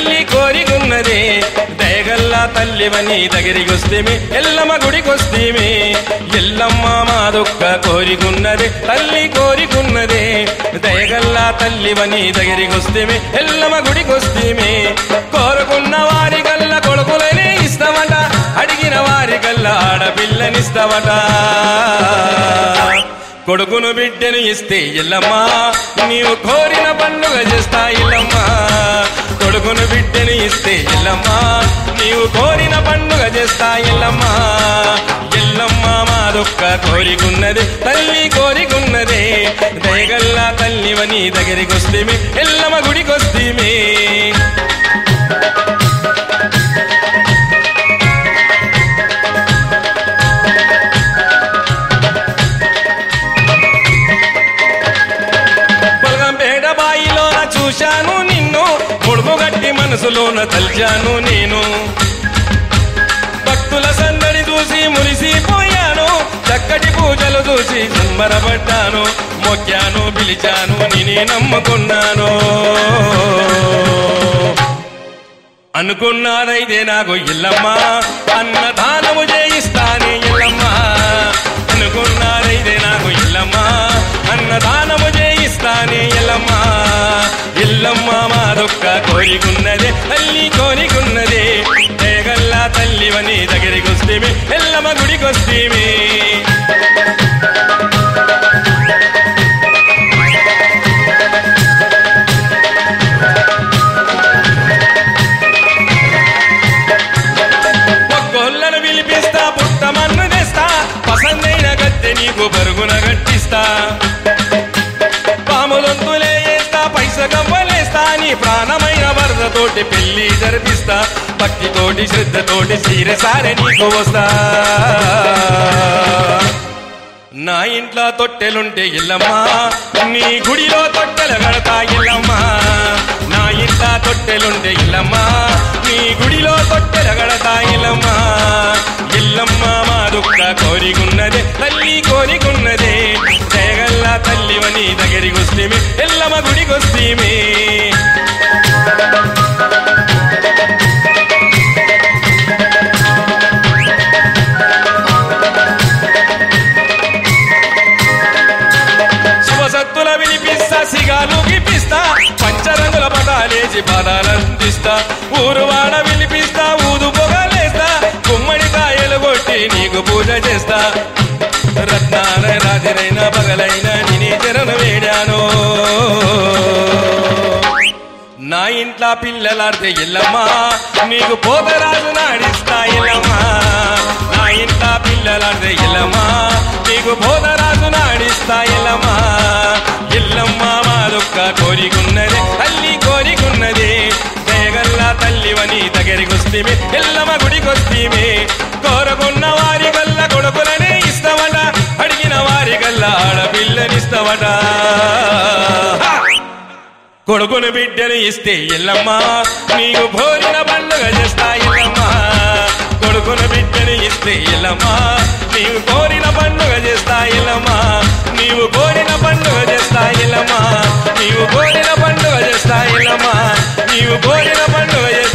తల్లి కోరికున్నదే దయగల్లా తల్లివని దగ్గరికొస్తేమి ఎల్లమ్మ గుడికొస్తేమి ఎల్లమ్మ మాదొక్క కోరికున్నదే తల్లి కోరికున్నదే దయగల్లా తల్లివని దగ్గరికొస్తేమి ఎల్లమ్మ గుడికొస్తేమి కోరుకున్న వారి గల్ల కొడుకులనే ఇస్తామట అడిగిన వారి గల్ల ఆడపిల్లనిస్తామట కొడుకును బిడ్డను ఇస్తే ఇల్లమ్మా నీవు కోరిన పండుగ చేస్తా ఇల్లమ్మా కొడుకును బిడ్డను ఇస్తే ఇల్లమ్మా నీవు కోరిన పండుగ చేస్తా ఇల్లమ్మా ఎల్లమ్మ మాదొక్క కోరికున్నది తల్లి కోరికున్నదే దయగల్లా తల్లివని దగ్గరికొస్తేమి ఎల్లమ్మ గుడికొస్తేమి పొలగంపేట బాయిలోన చూశాను నిన్ను ముడుపు గట్టి మనసులోన తల్చాను నేను భక్తుల సందడి చూసి మురిసిపోయాను చక్కటి పూజలు చూసి సంబరపడ్డాను మొక్కాను పిలిచాను నేనే నమ్ముకున్నాను అనుకున్నానైతే నాకు ఇల్లమ్మా అన్నదానము చేయిస్తానే ఇల్లమ్మా అనుకున్నానైతే నాకు ఇల్లమ్మా అన్నదానము చేయిస్తానే ఇల్లమ్మా ఇల్లమ్మ మాదొక్క కోరికున్నదే తల్లి కోరికున్నదే దేగల్లా తల్లివని దగ్గరికి వస్తేమి ఎల్లమ్మ గుడికొస్తేమి ఒక్కొల్లను పిలిపిస్తా పుట్టమన్ను తెస్తా పసందైన గద్దె నీకు పరుగున గట్టిస్తా పాములొంతులే వేస్తా పైస కవ్వలేస్తా నీ ప్రాణమైన వరదతోటి పెళ్లి జరిపిస్తా భక్తితోటి శ్రద్ధతోటి సీరసారె నీకు వస్తా నా ఇంట్లో తొట్టెలుంటే ఇల్లమ్మా నీ గుడిలో తొట్టెలు కడతా ఇల్లమ్మా నా ఇంట్లో తొట్టెలుంటే ఇల్లమ్మా నీ గుడిలో తొట్టెలు కడతా ఇల్లమ్మా ఇల్లమ్మ మా దుఃఖ కోరికున్నదే తల్లి కోరికున్నదే జయగల్లా తల్లివని దగ్గరికి వస్తేమి ఎల్లమ్మ గుడికి వస్తేమి శివసత్తుల వినిపిస్తా సిగాలు గిపిస్తా పంచరంగుల పటాలేసి పదాలందిస్తా ఊరువాడ వినిపిస్తా ఊదు పొగలేస్తా గుమ్మడి కాయలు కొట్టి నీకు పూజ చేస్తా రత్నాల రాజరైన పగలైన నేనే చరణ వేడాను నా ఇంట్లో పిల్లలాడితే ఇల్లమ్మా నీకు పోతరాజు నాడిస్తా ఇల్లమ్మా నా ఇంట్లో పిల్లలాడితే ఇల్లమ్మా నీకు పోతరాజు నాడిస్తా ఇల్లమ్మా ఇల్లమ్మ మాదొక్క కోరికున్నదే తల్లి కోరికున్నదే దయగల్లా తల్లివని దగ్గరికొస్తేమి ఎల్లమ్మ గుడికొస్తేమి కోరుకున్న వారి గల్ల కొడుకులనే ఇస్తామట అడిగిన వారి గల్ల ఆడపిల్లనిస్తామట కొడుకును బిడ్డను ఇస్తే ఇల్లమ్మా నీకు భోజన పండుగ చేస్తా ఇల్లమ్మా కొడుకును బిడ్డను ఇస్తే ఇల్లమ్మా నీవు కోరిన పండుగ చేస్తా ఇల్లమ్మా నీవు కోరిన పండుగ చేస్తా ఇల్లమ్మా నీవు కోరిన పండుగ చేస్తా ఇల్లమ్మా నీవు కోరిన పండుగ చేస్తా